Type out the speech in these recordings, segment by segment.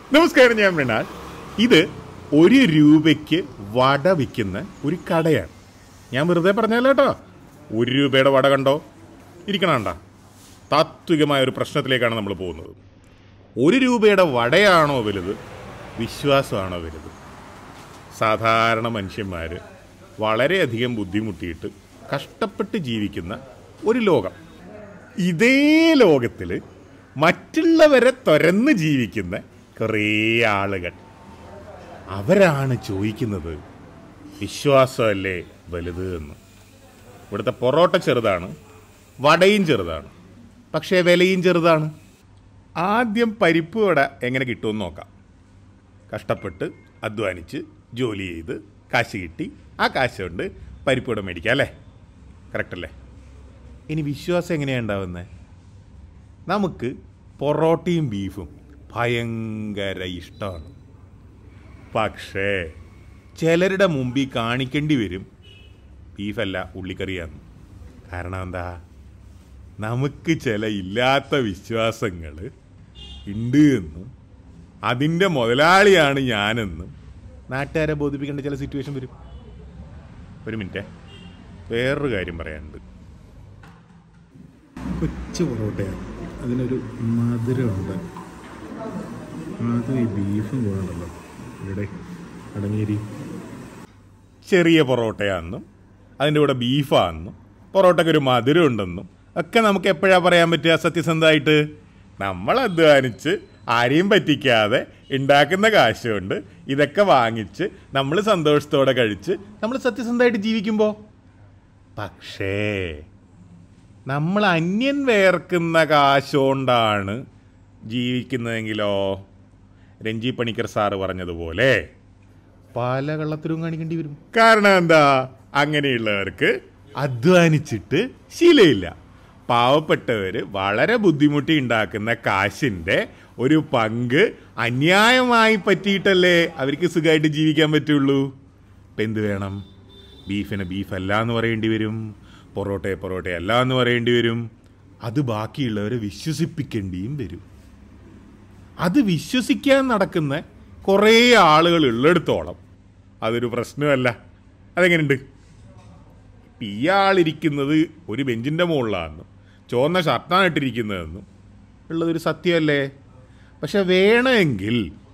നമസ്കാരം ഞാൻ മൃണാൾ ഇത് ഒരു രൂപയ്ക്ക് വട വിൽക്കുന്ന ഒരു കടയാണ് ഞാൻ വെറുതെ പറഞ്ഞല്ലോ കേട്ടോ ഒരു രൂപയുടെ വട കണ്ടോ ഇരിക്കണണ്ട താത്വികമായ ഒരു പ്രശ്നത്തിലേക്കാണ് നമ്മൾ പോകുന്നത് ഒരു രൂപയുടെ വടയാണോ വലുത് വിശ്വാസമാണോ വലുത് സാധാരണ മനുഷ്യന്മാർ വളരെയധികം ബുദ്ധിമുട്ടിയിട്ട് കഷ്ടപ്പെട്ട് ജീവിക്കുന്ന ഒരു ലോകം ഇതേ ലോകത്തിൽ മറ്റുള്ളവരെ തുരന്ന് ജീവിക്കുന്ന കുറേ ആളുകൾ അവരാണ് ചോദിക്കുന്നത് വിശ്വാസമല്ലേ വലുത് എന്ന് ഇവിടുത്തെ പൊറോട്ട ചെറുതാണ് വടയും ചെറുതാണ് പക്ഷേ വിലയും ചെറുതാണ് ആദ്യം പരിപ്പ് വട എങ്ങനെ കിട്ടുമെന്ന് നോക്കാം കഷ്ടപ്പെട്ട് അധ്വാനിച്ച് ജോലി ചെയ്ത് കാശ് കിട്ടി ആ കാശ് കൊണ്ട് പരിപ്പ് വട മേടിക്കാം അല്ലേ കറക്റ്റ് അല്ലേ ഇനി വിശ്വാസം എങ്ങനെയാണ് ഉണ്ടാവുന്നത് നമുക്ക് പൊറോട്ടയും ബീഫും ഭയങ്കര ഇഷ്ടമാണ് പക്ഷേ ചിലരുടെ മുമ്പിൽ കാണിക്കേണ്ടി വരും ബീഫല്ല ഉള്ളിക്കറിയാണ് കാരണം എന്താ നമുക്ക് ചില ഇല്ലാത്ത വിശ്വാസങ്ങൾ ഉണ്ട് എന്നും അതിൻ്റെ മുതലാളിയാണ് ഞാനെന്നും നാട്ടുകാരെ ബോധിപ്പിക്കേണ്ട ചില സിറ്റുവേഷൻ വരും ഒരു മിനിറ്റ് വേറൊരു കാര്യം പറയാനുണ്ട് കൊച്ചു പൊറോട്ടയാണ് അതിനൊരു മധുരമുണ്ട് അതും ഈ ബീഫും കൊണ്ടല്ലോ ഇവിടെ അടങ്ങിയിരി ചെറിയ പൊറോട്ടയാണെന്നും അതിൻ്റെ കൂടെ ബീഫാണെന്നും പൊറോട്ടയ്ക്ക് ഒരു മധുരം ഉണ്ടെന്നും ഒക്കെ നമുക്ക് എപ്പോഴാണ് പറയാൻ പറ്റുക സത്യസന്ധമായിട്ട് നമ്മൾ അധ്വാനിച്ച് ആരെയും പറ്റിക്കാതെ ഉണ്ടാക്കുന്ന കാശ് കൊണ്ട് ഇതൊക്കെ വാങ്ങിച്ച് നമ്മൾ സന്തോഷത്തോടെ കഴിച്ച് നമ്മൾ സത്യസന്ധമായിട്ട് ജീവിക്കുമ്പോൾ പക്ഷേ നമ്മൾ അന്യൻ വേർക്കുന്ന കാശുകൊണ്ടാണ് ജീവിക്കുന്നതെങ്കിലോ രഞ്ജി പണിക്കർ സാറ് പറഞ്ഞതുപോലെ പല കള്ളത്തരവും കാണിക്കേണ്ടി വരും കാരണം എന്താ അങ്ങനെയുള്ളവർക്ക് അധ്വാനിച്ചിട്ട് ശീലമില്ല പാവപ്പെട്ടവര് വളരെ ബുദ്ധിമുട്ടി ഉണ്ടാക്കുന്ന കാശിന്റെ ഒരു പങ്ക് അന്യായമായി പറ്റിയിട്ടല്ലേ അവർക്ക് സുഖമായിട്ട് ജീവിക്കാൻ പറ്റുള്ളൂ ഇപ്പം എന്ത് വേണം ബീഫിന് ബീഫ് അല്ല എന്ന് പറയേണ്ടി വരും പൊറോട്ടയെ പൊറോട്ട അല്ല എന്ന് പറയേണ്ടി വരും അത് ബാക്കിയുള്ളവരെ വിശ്വസിപ്പിക്കേണ്ടിയും വരും അത് വിശ്വസിക്കാൻ നടക്കുന്ന കുറേ ആളുകൾ ഉള്ളിടത്തോളം അതൊരു പ്രശ്നമല്ല അതെങ്ങനെയുണ്ട് ഇപ്പം ഇയാളിരിക്കുന്നത് ഒരു ബെഞ്ചിൻ്റെ മുകളിലാണെന്നും ചുവന്ന ഷർട്ടാണ് ഇട്ടിരിക്കുന്നതെന്നും ഉള്ളതൊരു സത്യമല്ലേ പക്ഷെ വേണമെങ്കിൽ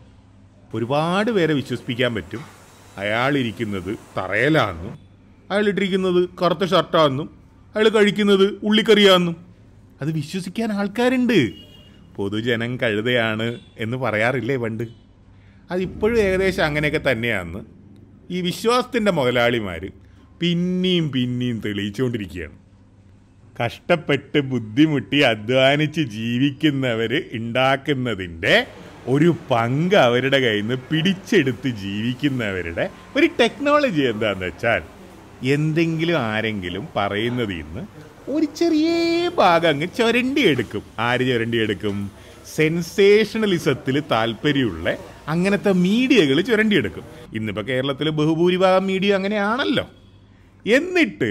ഒരുപാട് പേരെ വിശ്വസിപ്പിക്കാൻ പറ്റും അയാളിരിക്കുന്നത് തറയിലാണെന്നും അയാൾ ഇട്ടിരിക്കുന്നത് കറുത്ത ഷർട്ടാണെന്നും അയാൾ കഴിക്കുന്നത് ഉള്ളിക്കറിയാണെന്നും അത് വിശ്വസിക്കാൻ ആൾക്കാരുണ്ട് പൊതുജനം കഴുതയാണ് എന്ന് പറയാറില്ലേ പണ്ട് അതിപ്പോഴും ഏകദേശം അങ്ങനെയൊക്കെ തന്നെയാണെന്ന് ഈ വിശ്വാസത്തിൻ്റെ മുതലാളിമാർ പിന്നെയും പിന്നെയും തെളിയിച്ചുകൊണ്ടിരിക്കുകയാണ് കഷ്ടപ്പെട്ട് ബുദ്ധിമുട്ടി അധ്വാനിച്ച് ജീവിക്കുന്നവർ ഉണ്ടാക്കുന്നതിൻ്റെ ഒരു പങ്ക് അവരുടെ കയ്യിൽ നിന്ന് പിടിച്ചെടുത്ത് ജീവിക്കുന്നവരുടെ ഒരു ടെക്നോളജി എന്താന്ന് വെച്ചാൽ എന്തെങ്കിലും ആരെങ്കിലും പറയുന്നതിൽ നിന്ന് ഒരു ചെറിയ ഭാഗം അങ്ങ് ചുരണ്ടിയെടുക്കും ആര് ചുരണ്ടിയെടുക്കും സെൻസേഷണലിസത്തിൽ താല്പര്യമുള്ള അങ്ങനത്തെ മീഡിയകൾ ചുരണ്ടിയെടുക്കും ഇന്നിപ്പോൾ കേരളത്തിൽ ബഹുഭൂരിഭാഗം മീഡിയ അങ്ങനെയാണല്ലോ എന്നിട്ട്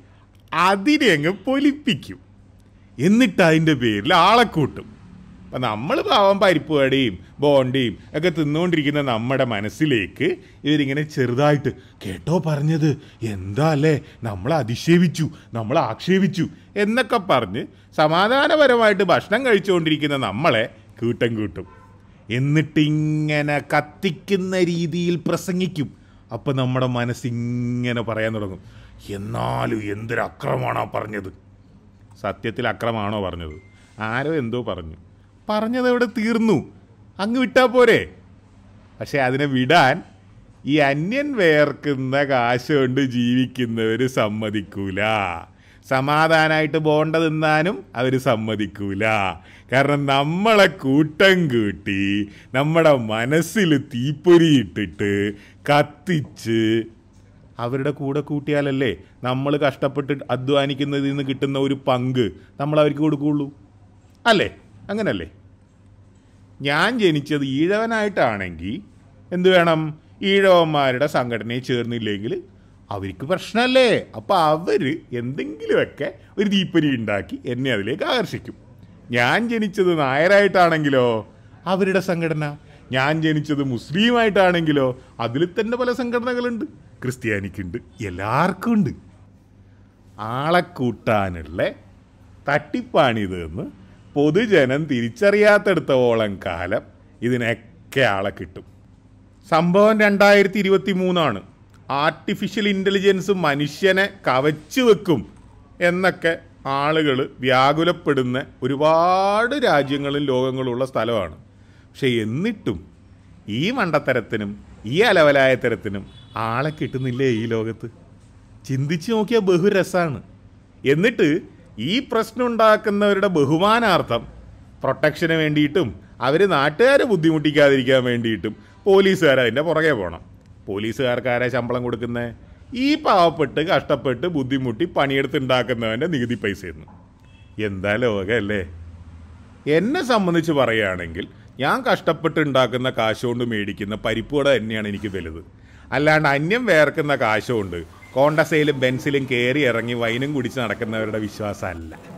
അതിനെ അങ്ങ് പൊലിപ്പിക്കും എന്നിട്ട് അതിൻ്റെ പേരിൽ ആളെ കൂട്ടും അപ്പം നമ്മൾ പാവം പരിപ്പ് വടയും ബോണ്ടിയും ഒക്കെ തിന്നുകൊണ്ടിരിക്കുന്ന നമ്മുടെ മനസ്സിലേക്ക് ഇവരിങ്ങനെ ചെറുതായിട്ട് കേട്ടോ പറഞ്ഞത് എന്താ അല്ലേ നമ്മൾ അധിക്ഷേപിച്ചു നമ്മൾ ആക്ഷേപിച്ചു എന്നൊക്കെ പറഞ്ഞ് സമാധാനപരമായിട്ട് ഭക്ഷണം കഴിച്ചുകൊണ്ടിരിക്കുന്ന നമ്മളെ കൂട്ടം കൂട്ടും എന്നിട്ട് ഇങ്ങനെ കത്തിക്കുന്ന രീതിയിൽ പ്രസംഗിക്കും അപ്പം നമ്മുടെ മനസ്സിങ്ങനെ പറയാൻ തുടങ്ങും എന്നാലും എന്തൊരു അക്രമമാണോ പറഞ്ഞത് സത്യത്തിൽ അക്രമമാണോ പറഞ്ഞത് ആരോ എന്തോ പറഞ്ഞു പറഞ്ഞത് എവിടെ തീർന്നു അങ്ങ് വിട്ടാ പോരെ പക്ഷെ അതിനെ വിടാൻ ഈ അന്യൻ വേർക്കുന്ന കാശ് കൊണ്ട് ജീവിക്കുന്നവർ സമ്മതിക്കൂല സമാധാനമായിട്ട് ബോണ്ട തിന്നാനും അവർ സമ്മതിക്കൂല കാരണം നമ്മളെ കൂട്ടം കൂട്ടി നമ്മുടെ മനസ്സിൽ തീപ്പൊരിയിട്ടിട്ട് കത്തിച്ച് അവരുടെ കൂടെ കൂട്ടിയാലല്ലേ നമ്മൾ കഷ്ടപ്പെട്ട് അധ്വാനിക്കുന്നതിൽ നിന്ന് കിട്ടുന്ന ഒരു പങ്ക് നമ്മൾ അവർക്ക് കൊടുക്കുകയുള്ളൂ അല്ലേ അങ്ങനല്ലേ ഞാൻ ജനിച്ചത് ഈഴവനായിട്ടാണെങ്കിൽ എന്ത് വേണം ഈഴവന്മാരുടെ സംഘടനയിൽ ചേർന്നില്ലെങ്കിൽ അവർക്ക് പ്രശ്നമല്ലേ അപ്പം അവർ എന്തെങ്കിലുമൊക്കെ ഒരു തീപ്പൊരി ഉണ്ടാക്കി എന്നെ അതിലേക്ക് ആകർഷിക്കും ഞാൻ ജനിച്ചത് നായരായിട്ടാണെങ്കിലോ അവരുടെ സംഘടന ഞാൻ ജനിച്ചത് മുസ്ലിമായിട്ടാണെങ്കിലോ അതിൽ തന്നെ പല സംഘടനകളുണ്ട് ക്രിസ്ത്യാനിക്കുണ്ട് എല്ലാവർക്കും ഉണ്ട് ആളെ കൂട്ടാനുള്ള തട്ടിപ്പാണിത് എന്ന് പൊതുജനം തിരിച്ചറിയാത്തെടുത്തോളം കാലം ഇതിനൊക്കെ ആളെ കിട്ടും സംഭവം രണ്ടായിരത്തി ഇരുപത്തി മൂന്നാണ് ആർട്ടിഫിഷ്യൽ ഇൻ്റലിജൻസ് മനുഷ്യനെ കവച്ചു വെക്കും എന്നൊക്കെ ആളുകൾ വ്യാകുലപ്പെടുന്ന ഒരുപാട് രാജ്യങ്ങളും ലോകങ്ങളുള്ള സ്ഥലമാണ് പക്ഷെ എന്നിട്ടും ഈ മണ്ടത്തരത്തിനും ഈ അലവലായ തരത്തിനും ആളെ കിട്ടുന്നില്ലേ ഈ ലോകത്ത് ചിന്തിച്ച് നോക്കിയാൽ ബഹുരസാണ് എന്നിട്ട് ഈ പ്രശ്നം ഉണ്ടാക്കുന്നവരുടെ ബഹുമാനാർത്ഥം പ്രൊട്ടക്ഷന് വേണ്ടിയിട്ടും അവർ നാട്ടുകാരെ ബുദ്ധിമുട്ടിക്കാതിരിക്കാൻ വേണ്ടിയിട്ടും പോലീസുകാർ അതിൻ്റെ പുറകെ പോകണം പോലീസുകാർക്കാരെ ശമ്പളം കൊടുക്കുന്നത് ഈ പാവപ്പെട്ട് കഷ്ടപ്പെട്ട് ബുദ്ധിമുട്ടി പണിയെടുത്തുണ്ടാക്കുന്നവൻ്റെ നികുതി പൈസയെന്ന് എന്താ ലോകമല്ലേ എന്നെ സംബന്ധിച്ച് പറയുകയാണെങ്കിൽ ഞാൻ കഷ്ടപ്പെട്ട് ഉണ്ടാക്കുന്ന കാശ് കൊണ്ട് മേടിക്കുന്ന പരിപ്പുവട തന്നെയാണ് എനിക്ക് വലുത് അല്ലാണ്ട് അന്യം വേർക്കുന്ന കാശ് കൊണ്ട് കോണ്ടസയിലും ബെൻസിലും കയറി ഇറങ്ങി വൈനും കുടിച്ച് നടക്കുന്നവരുടെ വിശ്വാസമല്ല